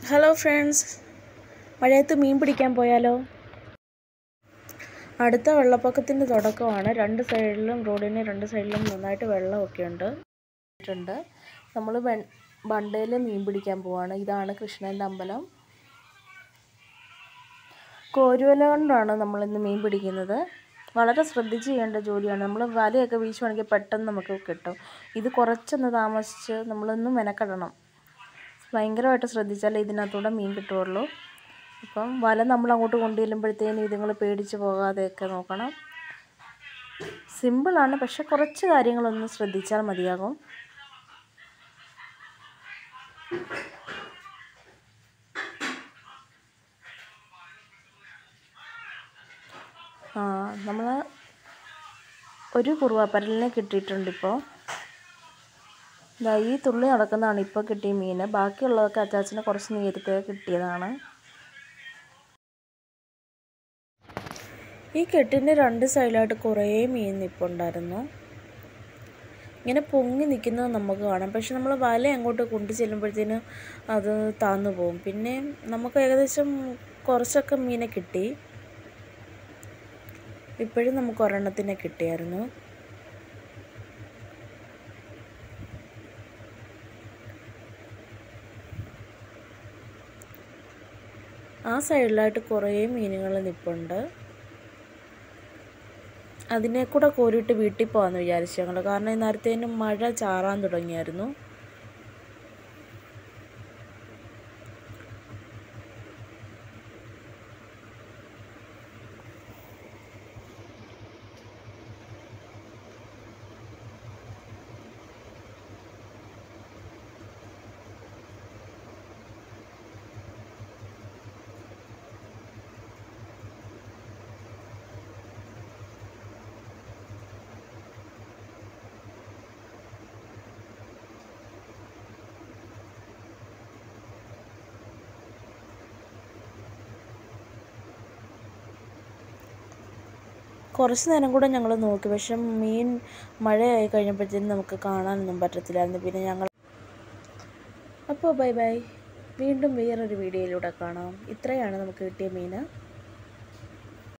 hello friends മഴയത്ത് മീൻ പിടിക്കാൻ പോയാലോ അടുത്ത വെള്ളപ്പൊക്കത്തിൻ്റെ തുടക്കമാണ് രണ്ട് സൈഡിലും റോഡിന് രണ്ട് സൈഡിലും നന്നായിട്ട് വെള്ളമൊക്കെ ഉണ്ട് ഉണ്ട് നമ്മൾ വെ ബണ്ടയിൽ മീൻ പിടിക്കാൻ പോവാണ് ഇതാണ് കൃഷ്ണൻ്റെ അമ്പലം കോരുവല കൊണ്ടാണ് നമ്മളിന്ന് മീൻ പിടിക്കുന്നത് വളരെ ശ്രദ്ധിച്ച് ചെയ്യേണ്ട ജോലിയാണ് നമ്മൾ വലയൊക്കെ വീശുവാണെങ്കിൽ പെട്ടെന്ന് നമുക്ക് കിട്ടും ഇത് കുറച്ചൊന്ന് താമസിച്ച് നമ്മളൊന്ന് മെനക്കെടണം ഭയങ്കരമായിട്ട് ശ്രദ്ധിച്ചാലേ ഇതിനകത്തൂടെ മീൻ കിട്ടുകയുള്ളൂ അപ്പം വല നമ്മൾ അങ്ങോട്ട് കൊണ്ടുചെല്ലുമ്പോഴത്തേനും ഇതുങ്ങൾ പേടിച്ച് പോകാതെയൊക്കെ നോക്കണം സിമ്പിളാണ് പക്ഷെ കുറച്ച് കാര്യങ്ങളൊന്ന് ശ്രദ്ധിച്ചാൽ മതിയാകും ആ നമ്മൾ ഒരു കുറുവാപ്പരലിനെ കിട്ടിയിട്ടുണ്ട് ഇപ്പോൾ ഇതാ ഈ തുള്ളി നടക്കുന്നതാണ് ഇപ്പോൾ കിട്ടിയ മീൻ ബാക്കിയുള്ളതൊക്കെ അച്ചാച്ചന് കുറച്ച് നേരത്തെ കിട്ടിയതാണ് ഈ കെട്ടിൻ്റെ രണ്ട് സൈഡിലായിട്ട് കുറേ മീൻ നിൽപ്പുണ്ടായിരുന്നു ഇങ്ങനെ പൊങ്ങി നിൽക്കുന്നത് നമുക്ക് കാണാം പക്ഷെ നമ്മൾ വല അങ്ങോട്ട് കൊണ്ടു ചെല്ലുമ്പോഴത്തേനും അത് താന്നു പോകും പിന്നെ നമുക്ക് ഏകദേശം കുറച്ചൊക്കെ മീനെ കിട്ടി ഇപ്പോഴും നമുക്ക് ഒരെണ്ണത്തിനെ കിട്ടിയായിരുന്നു ആ സൈഡിലായിട്ട് കുറേ മീനുകൾ നിൽപ്പുണ്ട് അതിനെ കൂടെ കോരിയിട്ട് വീട്ടിൽ പോകാമെന്ന് വിചാരിച്ചു ഞങ്ങൾ കാരണം നേരത്തേനും മഴ ചാറാൻ തുടങ്ങിയായിരുന്നു കുറച്ച് നേരം കൂടെ ഞങ്ങൾ നോക്കി പക്ഷെ മീൻ മഴയായി കഴിഞ്ഞപ്പോഴത്തേനും നമുക്ക് കാണാനൊന്നും പറ്റത്തില്ലായിരുന്നു പിന്നെ ഞങ്ങൾ അപ്പോൾ ബൈ ബൈ വീണ്ടും വേറൊരു വീഡിയോയിലൂടെ കാണാം ഇത്രയാണ് നമുക്ക് കിട്ടിയ മീൻ